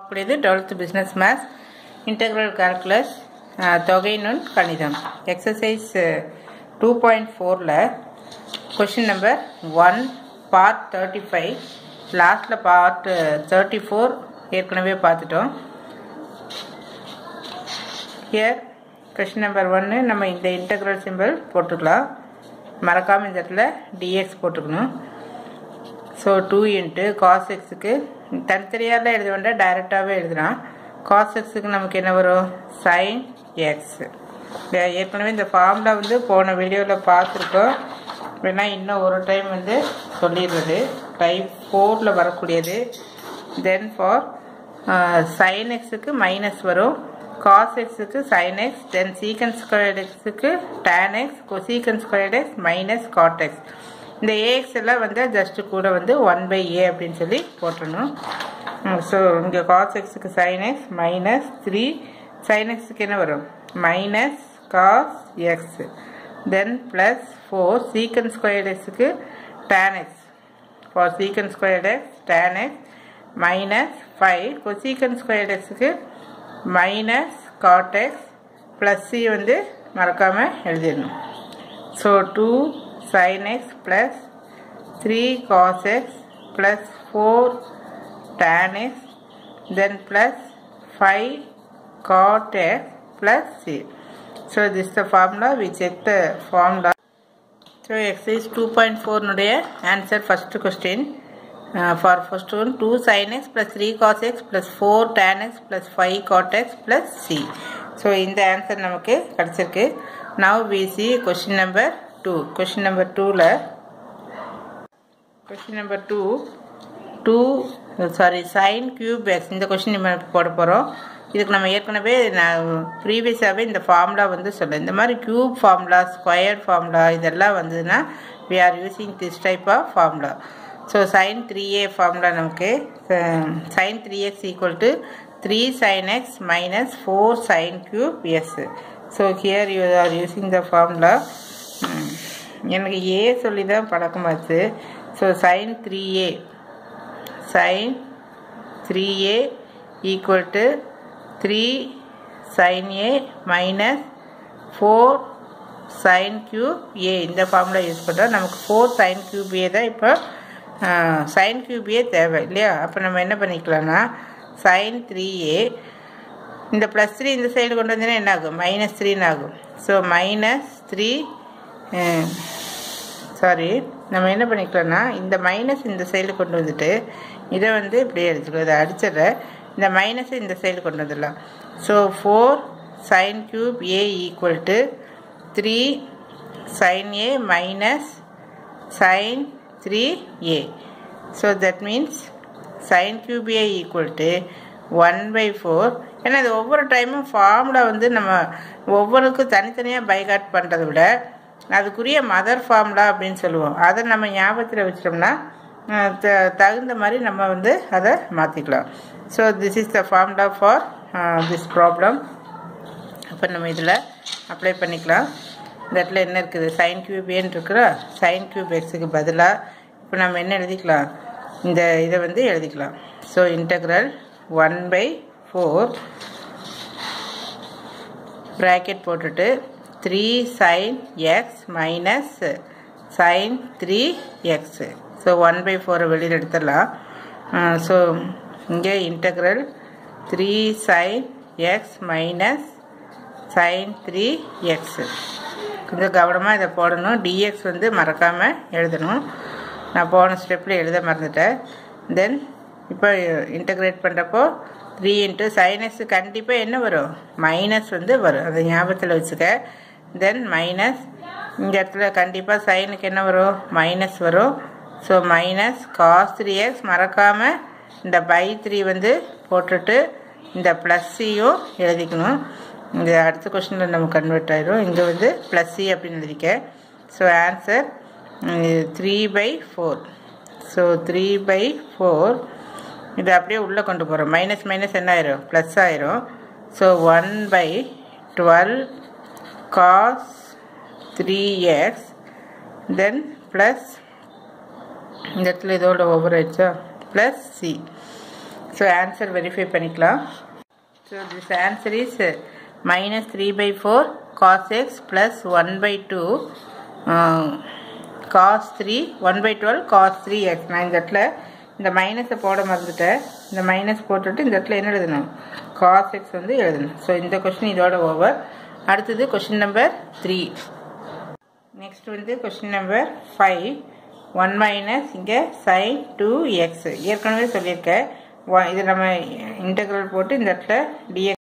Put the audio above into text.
கூடியது twelfth business maths integral calculus தொகை நுண் கணிதம் எக்ஸசைஸ் டூ பாயிண்ட் ஃபோரில் question number one part thirty five லாஸ்ட்டில் பார்ட் தேர்ட்டி ஃபோர் ஏற்கனவே பார்த்துட்டோம் ஹியர் கொஷின் நம்பர் ஒன்று நம்ம இந்த இன்டெக்ரல் சிம்பிள் போட்டுக்கலாம் மறக்காமல் இந்த இடத்துல டிஎக்ஸ் போட்டுக்கணும் ஸோ டூ இன்ட்டு காஸ் எக்ஸுக்கு தனித்தனியாரில் எழுத வேண்டாம் டைரெக்டாகவே எழுதலாம் காஸ் எக்ஸுக்கு நமக்கு என்ன வரும் சைன் எக்ஸ் ஏற்கனவே இந்த ஃபார்முலா வந்து போன வீடியோவில் பார்த்துருக்கோம் வேணால் இன்னும் ஒரு டைம் வந்து சொல்லிடுறது டைப் ஃபோரில் வரக்கூடியது தென் ஃபார் சைன் எக்ஸுக்கு மைனஸ் வரும் காஸ் எக்ஸுக்கு sin x then sec squared எக்ஸுக்கு tan x cosec squared x minus cot x இந்த ஏஎக்ஸ் எல்லாம் வந்து ஜஸ்ட்டு கூட வந்து ஒன் பை ஏ அப்படின்னு சொல்லி போட்டுடணும் ஸோ இங்கே காஸ் எக்ஸுக்கு sin x minus three sin எக்ஸுக்கு என்ன வரும் minus cos x then plus four sec squared எக்ஸுக்கு tan x four sec squared x tan x minus five cosec squared எக்ஸுக்கு minus cot x plus C வந்து மறக்காமல் எழுதிடணும் so two sin x plus 3 cos x plus 4 tan x then plus 5 cot x plus c. So this is the formula we check the formula. So exercise 2.4 nuடைய answer first question. Uh, for first one 2 sin x plus 3 cos x plus 4 tan x plus 5 cot x plus c. So இந்த answer நமக்கு கிடைச்சிருக்கு. Now we see question number two question number டூவில் question number two two sorry sin cube x இந்த question நம்ம போட போகிறோம் இதுக்கு நம்ம ஏற்கனவே நான் ப்ரீவியஸாகவே இந்த ஃபார்முலா வந்து சொல்ல இந்த மாதிரி கியூப் ஃபார்முலா ஸ்கொயர் ஃபார்முலா இதெல்லாம் வந்ததுன்னா we are using this type of formula so sin three A formula நமக்கு sin three x equal to three sign x minus four sin cube S so here you are using the formula எனக்கு A சொல்லி தான் பழக்கமாச்சு so sin three A sin three A equal to three sin A minus four sin cube A இந்த formula use பண்ணுறோம் நமக்கு four sin cube ஏ தான் இப்போ sign cube ஏ தேவை இல்லையா அப்போ நம்ம என்ன பண்ணிக்கலாம்னா சைன் த்ரீ ஏ இந்த ப்ளஸ் த்ரீ இந்த சைடு கொண்டு வந்தீங்கன்னா என்ன ஆகும் மைனஸ் த்ரீன்னு ஆகும் ஸோ மைனஸ் த்ரீ சாரி நம்ம என்ன பண்ணிக்கலாம்னா இந்த மைனஸ் இந்த சைடு கொண்டு வந்துட்டு இதை வந்து இப்படியே எடுத்துக்கலாம் இதை அடிச்சிடுறேன் இந்த மைனஸை இந்த சைடு கொண்டு வந்துடலாம் so four sin cube A equal to three sin A minus sign three A so that means sin cube A equal to one by four ஏன்னா இது ஒவ்வொரு டைமும் ஃபார்முலா வந்து நம்ம ஒவ்வொருக்கும் தனித்தனியாக பைகாட் பண்ணுறதை விட அதுக்குரிய மதர் ஃபார்முலா அப்படின்னு சொல்லுவோம் அதை நம்ம ஞாபகத்தில் வச்சிட்டோம்னா த தகுந்த மாதிரி நம்ம வந்து அதை மாற்றிக்கலாம் so this is the formula for this problem அப்போ நம்ம இதில் அப்ளை பண்ணிக்கலாம் இந்த இடத்துல என்ன இருக்குது சைன் கியூப் ஏன்னு இருக்கிறா சைன் கியூப் எக்ஸுக்கு பதிலாக இப்போ நம்ம என்ன எழுதிக்கலாம் இந்த இதை வந்து எழுதிக்கலாம் so integral one by four bracket போட்டுட்டு three sign x minus sign three x so one by ஃபோரை வெளியில் எடுத்துடலாம் ஸோ இங்கே integral three sign x minus sign three x கொஞ்சம் கவனமாக இதை போடணும் டிஎக்ஸ் வந்து மறக்காமல் எழுதணும் நான் போன ஸ்டெப்பில் எழுத மறந்துட்டேன் தென் இப்போ இன்டகிரேட் பண்ணுறப்போ த்ரீ இன்ட்டு சைனஸ் கண்டிப்பாக என்ன வரும் மைனஸ் வந்து வரும் அதை ஞாபகத்தில் வச்சுக்க தென் மைனஸ் இந்த இடத்துல கண்டிப்பாக சைனுக்கு என்ன வரும் மைனஸ் வரும் so minus cos three x மறக்காமல் இந்த பை த்ரீ வந்து போட்டுட்டு இந்த ப்ளஸ்ஸையும் எழுதிக்கணும் இந்த அடுத்த கொஷனில் நம்ம கன்வெர்ட் ஆயிரும் இங்கே வந்து ப்ளஸ் சி அப்படின்னு எழுதிக்க so answer three by four so three by four இது அப்படியே உள்ளே கொண்டு போகிறோம் மைனஸ் மைனஸ் என்ன ஆயிரும் ப்ளஸ் ஆயிரும் so one by twelve cos three x then plus இந்த இடத்துல இதோட ஓவர் ஆயிடுச்சா plus c so answer verify பண்ணிக்கலாம் so this answer is minus three by four cos x plus one by two cos three one by twelve cos three x நான் இந்த இடத்துல இந்த மைனஸை போட மறந்துட்டேன் இந்த மைனஸ் போட்டுட்டு இந்த இடத்துல என்ன எழுதணும் காஸ் எக்ஸ் வந்து எழுதணும் ஸோ இந்த கொஷின் இதோட ஓவர் அடுத்தது கொஷின் நம்பர் த்ரீ நெக்ஸ்ட் வந்து question number five one minus இங்கே சைன் டூ எக்ஸ் ஏற்கனவே சொல்லியிருக்கேன் இது நம்ம இன்டெக்ரல் போட்டு இந்த இடத்துல டிஎக்ஸ்